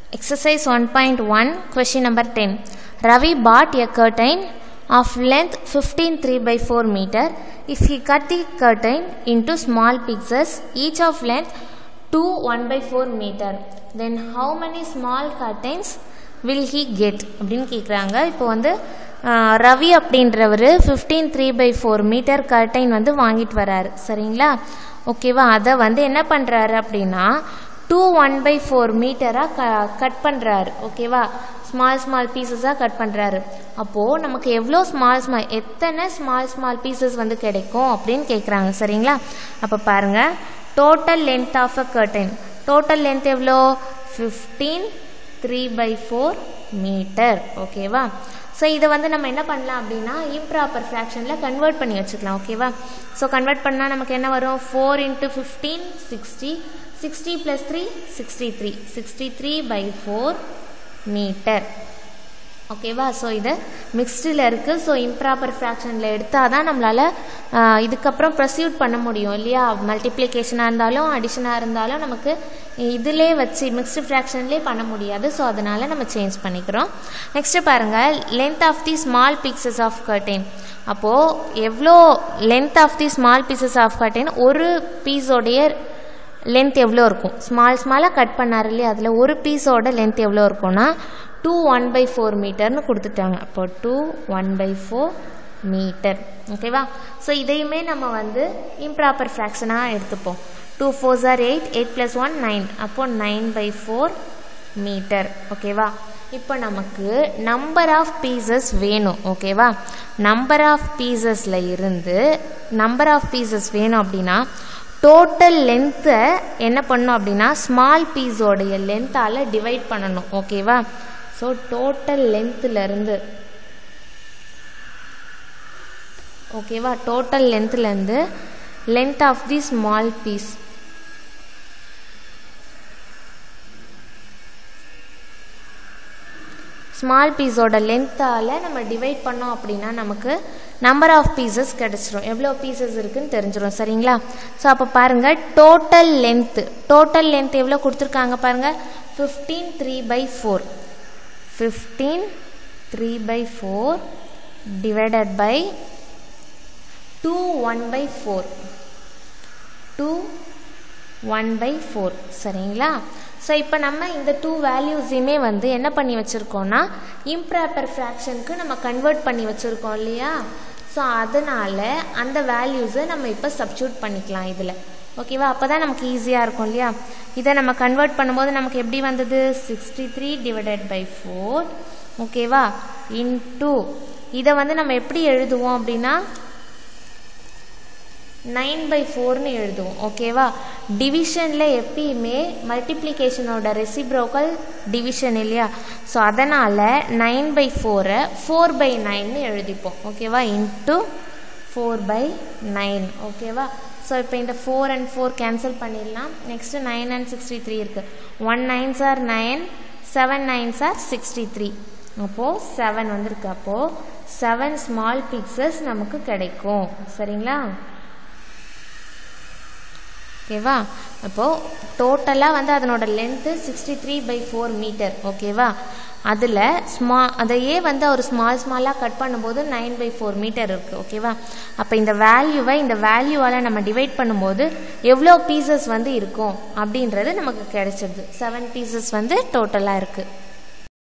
Exercise 1.1, question number 10. Ravi bought a curtain of length 15 3 by 4 meter. If he cut the curtain into small pieces, each of length 2 1 by 4 meter, then how many small curtains will he get? அப்படின்னு கேட்குறாங்க இப்போ வந்து ஆஹ், ரவி அப்படின்றவர் fifteen three by four metre curtain வந்து வாங்கிட்டு வராரு சரிங்களா ஓகேவா அதை வந்து என்ன பண்ணுறாரு அப்படின்னா டூ ஒன் பை ஃபோர் மீட்டராக க கட் பண்ணுறாரு ஓகேவா ஸ்மால் ஸ்மால் பீசஸாக கட் பண்ணுறாரு அப்போது நமக்கு எவ்வளோ ஸ்மால் ஸ்மால் எத்தனை ஸ்மால் ஸ்மால் பீசஸ் வந்து கிடைக்கும் அப்படின்னு கேட்குறாங்க சரிங்களா அப்போ பாருங்கள் total length of a curtain total length எவ்வளோ fifteen three by four metre ஓகேவா ஸோ இதை வந்து நம்ம என்ன பண்ணலாம் அப்படின்னா இம்ப்ராப்பர் ஃப்ராக்ஷனில் கன்வெர்ட் பண்ணி வச்சுக்கலாம் ஓகேவா ஸோ கன்வெர்ட் பண்ணால் நமக்கு என்ன வரும் four into fifteen sixty sixty plus three sixty three sixty three by four metre ஓகேவா ஸோ இது மிக்ஸ்டில் இருக்குது ஸோ இம்ப்ராப்பர் ஃப்ராக்ஷனில் எடுத்தால் தான் நம்மளால் இதுக்கப்புறம் ப்ரொசீட் பண்ண முடியும் இல்லையா மல்டிப்ளிகேஷனாக இருந்தாலும் அடிஷனாக இருந்தாலும் நமக்கு இதிலே வச்சு மிக்ஸ்டு ஃப்ராக்ஷன்லேயே பண்ண முடியாது ஸோ அதனால் நம்ம சேஞ்ச் பண்ணிக்கிறோம் நெக்ஸ்ட்டு பாருங்கள் length of the small pieces of curtain அப்போது எவ்வளோ length of the small pieces of curtain ஒரு பீஸோடைய லென்த் எவ்வளோ இருக்கும் ஸ்மால் ஸ்மாலாக கட் பண்ணார் இல்லையா அதில் ஒரு பீஸோட லென்த் எவ்வளோ இருக்கும்னா டூ ஒன் பை ஃபோர் மீட்டர்னு கொடுத்துட்டாங்க அப்போ two one by four metre ஓகேவா ஸோ இதையுமே நம்ம வந்து இம்ப்ராப்பர் ஃப்ராக்ஷனாக எடுத்துப்போம் two four are eight eight plus one nine அப்போது நைன் பை ஃபோர் மீட்டர் ஓகேவா இப்போ நமக்கு நம்பர் ஆஃப் பீசஸ் வேணும் ஓகேவா நம்பர் ஆஃப் பீசஸில் இருந்து நம்பர் ஆஃப் பீசஸ் வேணும் அப்படின்னா டோட்டல் லென்த்தை என்ன பண்ணணும் அப்படின்னா ஸ்மால் பீஸோடைய லென்த்தால் டிவைட் பண்ணணும் ஓகேவா ஸோ டோட்டல் லென்த்துலேருந்து ஓகேவா டோட்டல் லென்த்துலேருந்து length of the small piece small பீஸோட லென்த்தால் நம்ம டிவைட் பண்ணோம் அப்படின்னா நமக்கு நம்பர் ஆஃப் பீசஸ் கிடச்சிரும் எவ்வளோ பீசஸ் இருக்குன்னு தெரிஞ்சிடும் சரிங்களா ஸோ அப்போ பாருங்கள் டோட்டல் லென்த்து டோட்டல் லென்த் எவ்வளோ கொடுத்துருக்காங்க பாருங்கள் fifteen three by four fifteen three by four divided by two one by four two one by four சரிங்களா ஸோ இப்போ நம்ம இந்த டூ வேல்யூஸையுமே வந்து என்ன பண்ணி வச்சுருக்கோம்னா இம்ப்ராப்பர் ஃப்ராக்ஷனுக்கு நம்ம கன்வெர்ட் பண்ணி வச்சுருக்கோம் இல்லையா ஸோ அதனால் அந்த வேல்யூஸை நம்ம இப்போ சப்ஸ்டியூட் பண்ணிக்கலாம் இதில் ஓகேவா அப்போ தான் நமக்கு ஈஸியாக இருக்கும் இல்லையா இதை நம்ம கன்வெர்ட் பண்ணும்போது நமக்கு எப்படி வந்தது sixty three divided by four ஓகேவா இன்டூ இதை வந்து நம்ம எப்படி எழுதுவோம் அப்படின்னா நைன் பை ஃபோர்னு எழுதுவோம் ஓகேவா டிவிஷனில் எப்பயுமே மல்டிப்ளிகேஷனோட ரெசிப்ரோக்கல் டிவிஷன் இல்லையா ஸோ அதனால் நைன் பை ஃபோரை ஃபோர் பை நைன்னு எழுதிப்போம் ஓகேவா இன்ட்டு ஃபோர் பை நைன் ஓகேவா ஸோ இப்போ இந்த ஃபோர் அண்ட் ஃபோர் கேன்சல் பண்ணிடலாம் next nine and sixty three இருக்குது one nines are nine seven nines are sixty three அப்போது செவன் வந்திருக்கு அப்போது செவன் ஸ்மால் பிக்சஸ் நமக்கு கிடைக்கும் சரிங்களா ஓகேவா அப்போது டோட்டலாக வந்து அதனோட length sixty three by four metre ஓகேவா அதில் ஸ்மா அதையே வந்து ஒரு ஸ்மால் ஸ்மாலாக கட் பண்ணும்போது நைன் பை ஃபோர் மீட்டர் இருக்குது ஓகேவா அப்போ இந்த வேல்யூவை இந்த வேல்யூவால் நம்ம டிவைட் பண்ணும்போது எவ்வளோ பீசஸ் வந்து இருக்கும் அப்படின்றது நமக்கு கிடைச்சிடுது செவன் பீசஸ் வந்து டோட்டலாக இருக்குது